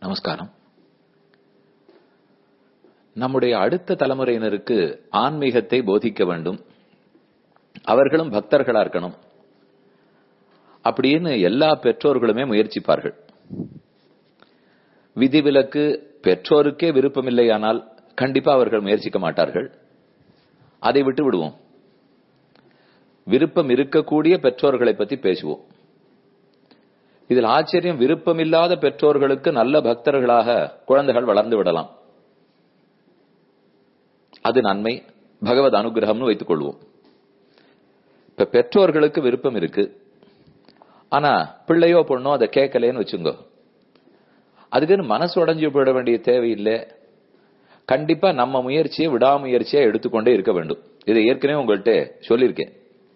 நமஸ்காரம் நம்முடைய அடுத்த தலைமுறையினருக்கு ஆன்மீகத்தை போதிக்க வேண்டும் அவர்களும் பக்தர்களா இருக்கணும் அப்படின்னு எல்லா பெற்றோர்களுமே முயற்சிப்பார்கள் விதிவிலக்கு பெற்றோருக்கே விருப்பமில்லையானால் கண்டிப்பா அவர்கள் முயற்சிக்க மாட்டார்கள் அதை விட்டு விடுவோம் விருப்பம் இருக்கக்கூடிய பெற்றோர்களை பத்தி பேசுவோம் இதில் ஆச்சரியம் விருப்பமில்லாத பெற்றோர்களுக்கு நல்ல பக்தர்களாக குழந்தைகள் வளர்ந்து விடலாம் அது நன்மை பகவத் அனுகிரகம்னு வைத்துக் கொள்வோம் இப்ப பெற்றோர்களுக்கு விருப்பம் இருக்கு ஆனா பிள்ளையோ பொண்ணோ அதை கேட்கலன்னு வச்சுங்க அதுக்குன்னு மனசு உடஞ்சு போயிட வேண்டிய தேவையில்லை கண்டிப்பா நம்ம முயற்சியை விடாமுயற்சியா எடுத்துக்கொண்டே இருக்க வேண்டும் இதை ஏற்கனவே உங்கள்கிட்ட சொல்லியிருக்கேன்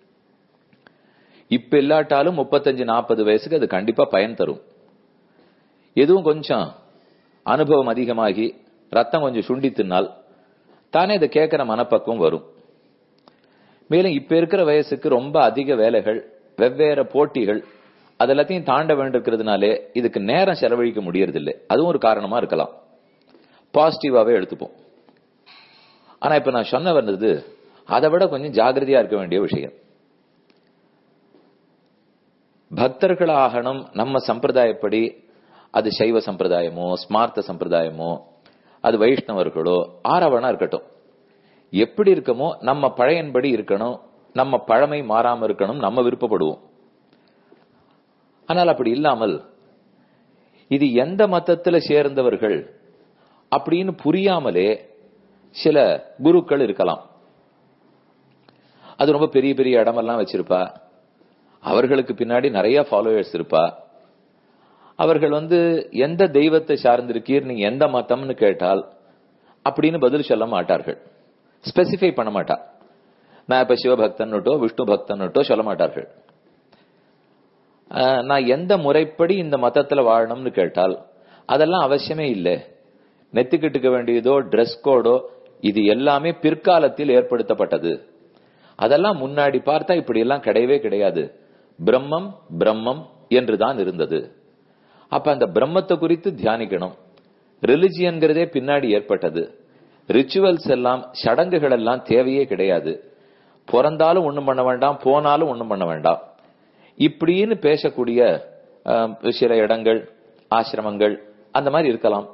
இப்ப இல்லாட்டாலும் முப்பத்தஞ்சு நாற்பது வயசுக்கு அது கண்டிப்பா பயன் தரும் எதுவும் கொஞ்சம் அனுபவம் அதிகமாகி ரத்தம் கொஞ்சம் சுண்டி தின்னால் தானே இதை கேட்கிற மனப்பக்குவம் வரும் மேலும் இப்ப இருக்கிற வயசுக்கு ரொம்ப அதிக வேலைகள் வெவ்வேறு போட்டிகள் அதெல்லாத்தையும் தாண்ட வேண்டியிருக்கிறதுனாலே இதுக்கு நேரம் செலவழிக்க முடியறதில்லை அதுவும் ஒரு காரணமா இருக்கலாம் பாசிட்டிவாவே எடுத்துப்போம் ஆனா இப்ப நான் சொன்ன வந்தது அதை விட கொஞ்சம் ஜாகிரதையா இருக்க வேண்டிய விஷயம் பக்தர்களாகணும் நம்ம சம்பிரதாயப்படி அது சைவ சம்பிரதாயமோ ஸ்மார்த்த சம்பிரதாயமோ அது வைஷ்ணவர்களோ ஆரவணா இருக்கட்டும் எப்படி இருக்கமோ நம்ம பழையன்படி இருக்கணும் நம்ம பழமை மாறாம இருக்கணும் நம்ம விருப்பப்படுவோம் ஆனால் அப்படி இல்லாமல் இது எந்த மதத்துல சேர்ந்தவர்கள் அப்படின்னு புரியாமலே சில குருக்கள் இருக்கலாம் அது ரொம்ப பெரிய பெரிய இடமெல்லாம் வச்சிருப்பா அவர்களுக்கு பின்னாடி நிறைய ஃபாலோவர்ஸ் இருப்பா அவர்கள் வந்து எந்த தெய்வத்தை சார்ந்திருக்கீர் நீங்க எந்த மதம்னு கேட்டால் அப்படின்னு பதில் சொல்ல மாட்டார்கள் ஸ்பெசிஃபை பண்ண மாட்டா நான் இப்ப சிவபக்தன்னுட்டோ விஷ்ணு பக்தன்னுட்டோ சொல்ல மாட்டார்கள் நான் எந்த முறைப்படி இந்த மதத்துல வாழணும்னு கேட்டால் அதெல்லாம் அவசியமே இல்லை நெத்திக்கிட்டுக்க வேண்டியதோ ட்ரெஸ் கோடோ இது எல்லாமே பிற்காலத்தில் ஏற்படுத்தப்பட்டது அதெல்லாம் முன்னாடி பார்த்தா இப்படி எல்லாம் கிடையவே கிடையாது பிரம்மம் பிரம்மம் என்றுதான் இருந்தது அப்ப அந்த பிரம்மத்தை குறித்து தியானிக்கணும் ரிலிஜியன்கிறதே பின்னாடி ஏற்பட்டது ரிச்சுவல்ஸ் எல்லாம் சடங்குகள் எல்லாம் தேவையே கிடையாது பிறந்தாலும் ஒண்ணும் பண்ண வேண்டாம் போனாலும் ஒண்ணும் பண்ண வேண்டாம் இப்படின்னு பேசக்கூடிய சில இடங்கள் ஆசிரமங்கள் அந்த மாதிரி இருக்கலாம்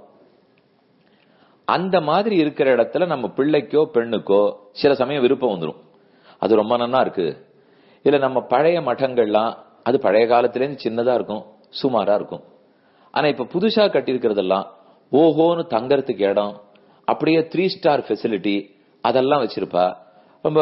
அந்த மாதிரி இருக்கிற இடத்துல நம்ம பிள்ளைக்கோ பெண்ணுக்கோ சில சமயம் விருப்பம் வந்துடும் அது ரொம்ப நன்னா இருக்கு இல்ல நம்ம பழைய மഠங்கள்லாம் அது பழைய காலத்திலேருந்து சின்னதா இருக்கும் சுமாரா இருக்கும் ஆனா இப்ப புதுசா கட்டியிருக்கிறதெல்லாம் ஓஹோன்னு தங்கறதுக்கு இடம் அப்படியே த்ரீ ஸ்டார் ஃபெசிலிட்டி அதெல்லாம் வச்சிருப்பா ரொம்ப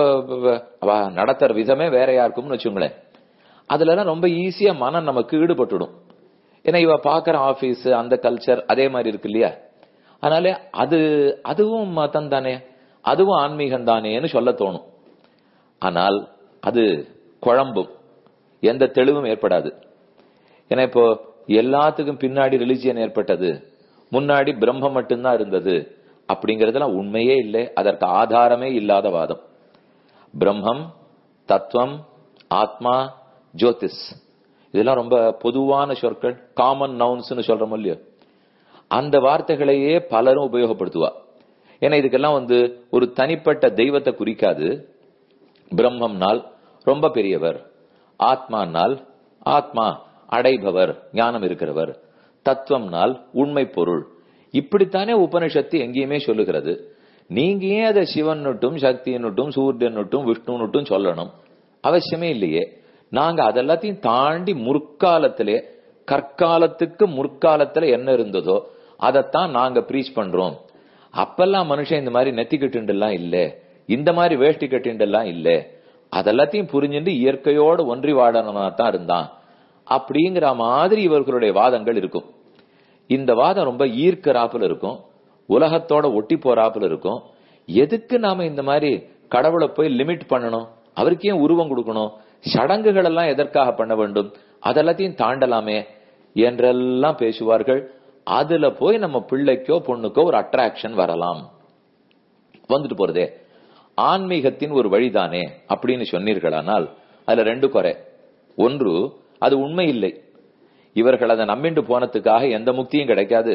நடத்துற விதமே வேறையா இருக்கும்னு வச்சுங்களேன் அதுல எல்லாம் ரொம்ப ஈஸியா மனம் நமக்கு ஈடுபட்டுடும் ஏன்னா இவ பாக்குற ஆபீஸ் அந்த கல்ச்சர் அதே மாதிரி இருக்கு இல்லையா அதனால அது அதுவும் மதம் தானே அதுவும் ஆன்மீகம் தானேன்னு சொல்ல தோணும் ஆனால் அது குழம்பும் எந்த தெளிவும் ஏற்படாது ஏன்னா இப்போ எல்லாத்துக்கும் பின்னாடி ரிலிஜியன் ஏற்பட்டது முன்னாடி பிரம்மம் மட்டும்தான் இருந்தது அப்படிங்கறதெல்லாம் உண்மையே இல்லை அதற்கு ஆதாரமே இல்லாத வாதம் பிரம்மம் தத்துவம் ஆத்மா ஜோதிஸ் இதெல்லாம் ரொம்ப பொதுவான சொற்கள் காமன் நவுன்ஸ் சொல்றோம் இல்லையோ அந்த வார்த்தைகளையே பலரும் உபயோகப்படுத்துவா ஏன்னா இதுக்கெல்லாம் வந்து ஒரு தனிப்பட்ட தெய்வத்தை குறிக்காது பிரம்மம்னால் ரொம்ப பெரியவர் ஆத்மானால் ஆத்மா அடைபவர் ஞானம் இருக்கிறவர் தத்துவம்னால் உண்மை பொருள் இப்படித்தானே உபனிஷத்து எங்கேயுமே சொல்லுகிறது நீங்க ஏன் அதை சிவன்னுட்டும் சக்தியனுட்டும் சூரியனுட்டும் விஷ்ணுனுட்டும் சொல்லணும் அவசியமே இல்லையே நாங்க அதெல்லாத்தையும் தாண்டி முற்காலத்திலே கற்காலத்துக்கு முற்காலத்துல என்ன இருந்ததோ அதைத்தான் நாங்க ப்ரீச் பண்றோம் அப்பெல்லாம் மனுஷன் இந்த மாதிரி நெத்தி கட்டுண்டெல்லாம் இல்ல இந்த மாதிரி வேஷ்டி கட்டிண்டெல்லாம் இல்ல அதெல்லாத்தையும் புரிஞ்சுட்டு இயற்கையோடு ஒன்றி வாழனா தான் இருந்தான் அப்படிங்கிற மாதிரி இவர்களுடைய வாதங்கள் இருக்கும் இந்த வாதம் ரொம்ப ஈர்க்கறாப்புல இருக்கும் உலகத்தோட ஒட்டி போறாப்புல இருக்கும் எதுக்கு நாம இந்த மாதிரி கடவுளை போய் லிமிட் பண்ணணும் அவருக்கு ஏன் உருவம் கொடுக்கணும் சடங்குகள் எல்லாம் எதற்காக பண்ண வேண்டும் அதெல்லாத்தையும் தாண்டலாமே என்றெல்லாம் பேசுவார்கள் அதுல போய் நம்ம பிள்ளைக்கோ பொண்ணுக்கோ ஒரு அட்ராக்ஷன் வரலாம் வந்துட்டு போறதே ஆன்மீகத்தின் ஒரு வழிதானே அப்படின்னு சொன்னீர்களானால் அதுல ரெண்டு குறை ஒன்று அது உண்மை இல்லை இவர்கள் அதை நம்பிண்டு போனதுக்காக எந்த முக்தியும் கிடைக்காது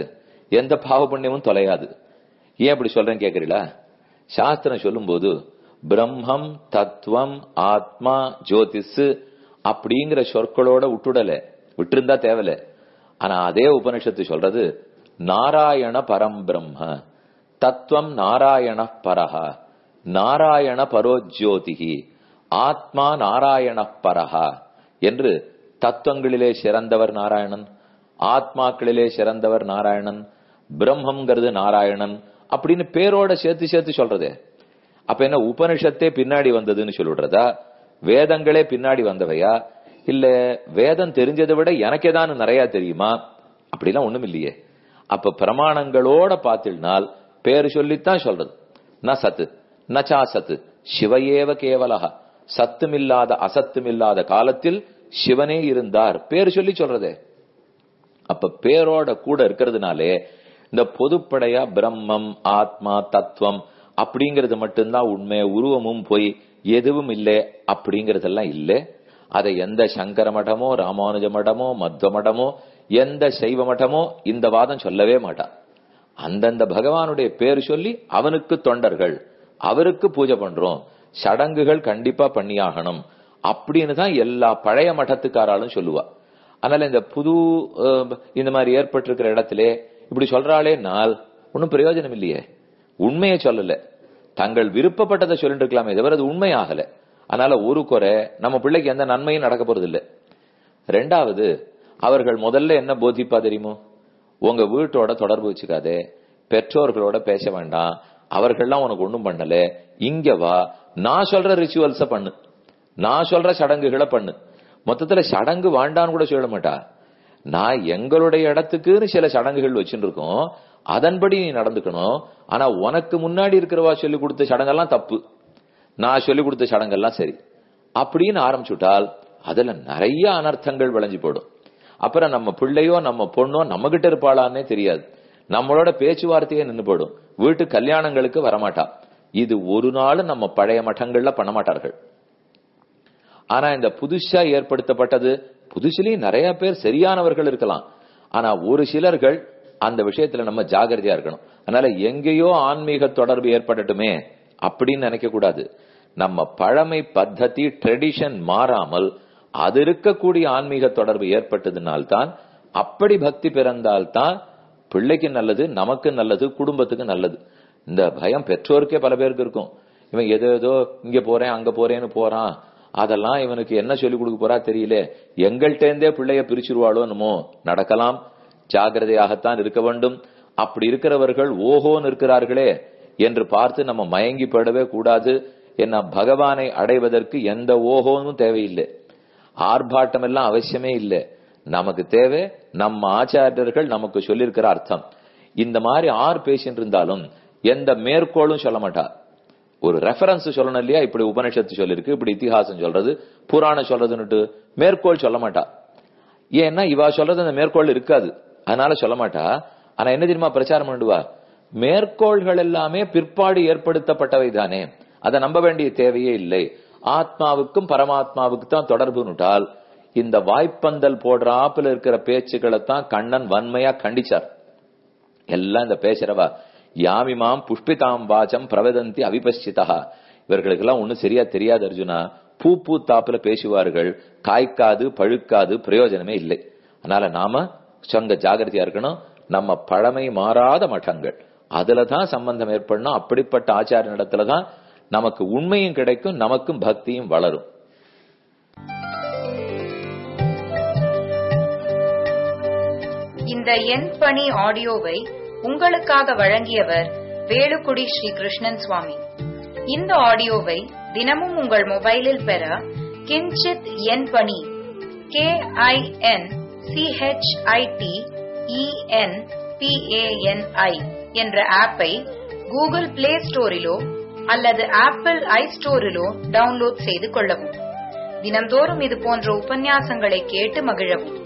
எந்த பாவ புண்ணியமும் தொலையாது ஏன் அப்படி சொல்றேன் கேக்குறீங்களா சாஸ்திரம் சொல்லும்போது பிரம்மம் தத்துவம் ஆத்மா ஜோதிஷ் அப்படிங்கிற சொற்களோட விட்டுடல விட்டிருந்தா தேவல ஆனா அதே உபனிஷத்து சொல்றது நாராயண பரம் பிரம்ம தத்துவம் நாராயண பரஹா நாராயண பரோஜோதிகி ஆத்மா நாராயண பரஹா என்று தத்துவங்களிலே சிறந்தவர் நாராயணன் ஆத்மாக்களிலே சிறந்தவர் நாராயணன் பிரம்மங்கிறது நாராயணன் அப்படின்னு பேரோட சேர்த்து சேர்த்து சொல்றதே அப்ப என்ன உபனிஷத்தே பின்னாடி வந்ததுன்னு சொல்லிடுறதா வேதங்களே பின்னாடி வந்தவையா இல்ல வேதம் தெரிஞ்சதை விட எனக்கே தான் நிறைய தெரியுமா அப்படிலாம் ஒண்ணும் இல்லையே அப்ப பிரமாணங்களோட பார்த்தினால் பேரு சொல்லித்தான் சொல்றது ந சத்து நச்சா சத்து சிவையேவ கேவலகா சத்துமில்லாத அசத்துமில்லாத காலத்தில் சிவனே இருந்தார் பேர் சொல்லி சொல்றதே அப்ப பேரோட கூட இருக்கிறதுனாலே இந்த பொதுப்படையா பிரம்மம் ஆத்மா தத்துவம் அப்படிங்கிறது மட்டும்தான் உண்மை உருவமும் போய் எதுவும் இல்லை அப்படிங்கறதெல்லாம் இல்லை அதை எந்த சங்கர மடமோ ராமானுஜ மடமோ மத்வ மடமோ எந்த சைவ மடமோ இந்த வாதம் சொல்லவே மாட்டான் அந்தந்த பகவானுடைய பேர் சொல்லி அவனுக்கு தொண்டர்கள் அவருக்கு பூஜை பண்றோம் சடங்குகள் கண்டிப்பா பண்ணியாகணும் அப்படின்னு தான் எல்லா பழைய மഠத்துக்காராலும் சொல்லுவா அதனால இந்த புது இந்த மாதிரி ஏற்பட்டிருக்கிற இடத்துல இப்படி சொல்றாளே நாள் ஒன்னும் பிரயோஜனம் இல்லையே உண்மையை சொல்லல தங்கள் விருப்பப்பட்டதை சொல்லிட்டு இருக்கலாமே தவிர அது உண்மை ஆகல அதனால ஒரு குறை நம்ம பிள்ளைக்கு எந்த நன்மையும் நடக்க போறது இல்ல ரெண்டாவது அவர்கள் முதல்ல என்ன போதிப்பா தெரியுமோ உங்க வீட்டோட தொடர்பு வச்சுக்காதே பெற்றோர்களோட பேச வேண்டாம் அவர்கள்லாம் உனக்கு ஒண்ணும் பண்ணல இங்க வா நான் சொல்ற ரிச்சுவல்ஸ பண்ணு நான் சொல்ற சடங்குகளை பண்ணு மொத்தத்துல சடங்கு வாண்டான்னு கூட சொல்ல மாட்டா நான் எங்களுடைய இடத்துக்குன்னு சில சடங்குகள் வச்சுட்டு இருக்கோம் அதன்படி நீ நடந்துக்கணும் ஆனா உனக்கு முன்னாடி இருக்கிறவா சொல்லி கொடுத்த சடங்கெல்லாம் தப்பு நான் சொல்லி கொடுத்த சடங்கெல்லாம் சரி அப்படின்னு ஆரம்பிச்சுட்டால் அதுல நிறைய அனர்த்தங்கள் விளைஞ்சு போடும் அப்புறம் நம்ம பிள்ளையோ நம்ம பொண்ணோ நம்ம கிட்ட இருப்பாளான்னே தெரியாது நம்மளோட பேச்சுவார்த்தையே நின்று போடும் வீட்டு கல்யாணங்களுக்கு வரமாட்டா இது ஒரு நாள் நம்ம பழைய மட்டங்கள்ல பண்ண மாட்டார்கள் ஆனா இந்த புதுசா ஏற்படுத்தப்பட்டது புதுசுலயும் நிறைய பேர் சரியானவர்கள் இருக்கலாம் ஆனா ஒரு சிலர்கள் அந்த விஷயத்துல நம்ம ஜாகிரதையா இருக்கணும் அதனால எங்கேயோ ஆன்மீக தொடர்பு ஏற்படட்டுமே அப்படின்னு நினைக்க கூடாது நம்ம பழமை பத்ததி ட்ரெடிஷன் மாறாமல் அது இருக்கக்கூடிய ஆன்மீக தொடர்பு ஏற்பட்டதுனால்தான் அப்படி பக்தி பிறந்தால்தான் பிள்ளைக்கு நல்லது நமக்கு நல்லது குடும்பத்துக்கு நல்லது இந்த பயம் பெற்றோருக்கே பல பேருக்கு இருக்கும் இவன் எதோ ஏதோ இங்க போறேன் அங்க போறேன்னு போறான் அதெல்லாம் இவனுக்கு என்ன சொல்லிக் கொடுக்க போறா தெரியல எங்கள்கிட்டே பிள்ளைய பிரிச்சிருவாளோ என்னமோ நடக்கலாம் ஜாகிரதையாகத்தான் இருக்க வேண்டும் அப்படி இருக்கிறவர்கள் ஓஹோன்னு இருக்கிறார்களே என்று பார்த்து நம்ம மயங்கி படவே கூடாது என்ன பகவானை அடைவதற்கு எந்த ஓஹோனும் தேவையில்லை ஆர்ப்பாட்டம் எல்லாம் அவசியமே இல்லை நமக்கு தேவை நம்ம ஆச்சாரியர்கள் நமக்கு சொல்லியிருக்கிற அர்த்தம் இந்த மாதிரி ஆறு பேசிட்டு இருந்தாலும் எந்த மேற்கோளும் சொல்ல மாட்டா ஒரு ரெஃபரன்ஸ் சொல்லணும் இல்லையா இப்படி உபனிஷத்து சொல்லிருக்கு இப்படி இத்திஹாசம் சொல்றது புராணம் சொல்றதுன்னுட்டு மேற்கோள் சொல்ல மாட்டா ஏன்னா இவா சொல்றது அந்த மேற்கோள் இருக்காது அதனால சொல்ல மாட்டா ஆனா என்ன தெரியுமா பிரச்சாரம் பண்ணுவா மேற்கோள்கள் எல்லாமே பிற்பாடு ஏற்படுத்தப்பட்டவை தானே அதை நம்ப வேண்டிய தேவையே இல்லை ஆத்மாவுக்கும் பரமாத்மாவுக்கு தான் தொடர்புனுட்டால் இந்த வாய்ப்பந்தல் போடுறாப்புல இருக்கிற பேச்சுக்களை தான் கண்ணன் வன்மையா கண்டிச்சார் எல்லாம் இந்த பேசுறவா யாமிமாம் புஷ்பிதாம் வாச்சம் பிரவதந்தி அவிபஷிதா இவர்களுக்கெல்லாம் ஒண்ணும் சரியா தெரியாது அர்ஜுனா பூ பூ தாப்புல பேசுவார்கள் காய்க்காது பழுக்காது பிரயோஜனமே இல்லை அதனால நாம சொங்க ஜாகிரதையா இருக்கணும் நம்ம பழமை மாறாத மட்டங்கள் அதுலதான் சம்பந்தம் ஏற்படணும் அப்படிப்பட்ட ஆச்சார இடத்துலதான் நமக்கு உண்மையும் கிடைக்கும் நமக்கும் பக்தியும் வளரும் இந்த என் பணி ஆடியோவை உங்களுக்காக வழங்கியவர் வேலுக்குடி ஸ்ரீ கிருஷ்ணன் சுவாமி இந்த ஆடியோவை தினமும் உங்கள் மொபைலில் பெற கிஞ்சித் என் பணி கே ஐ என் சிஹெச்ஐடி இஎன் பிஏஎன்ஐ என்ற ஆப்பை கூகுள் பிளே ஸ்டோரிலோ அல்லது ஆப்பிள் ஐ ஸ்டோரிலோ டவுன்லோட் செய்து கொள்ளவும் தினம்தோறும் இது போன்ற உபன்யாசங்களை கேட்டு மகிழவும்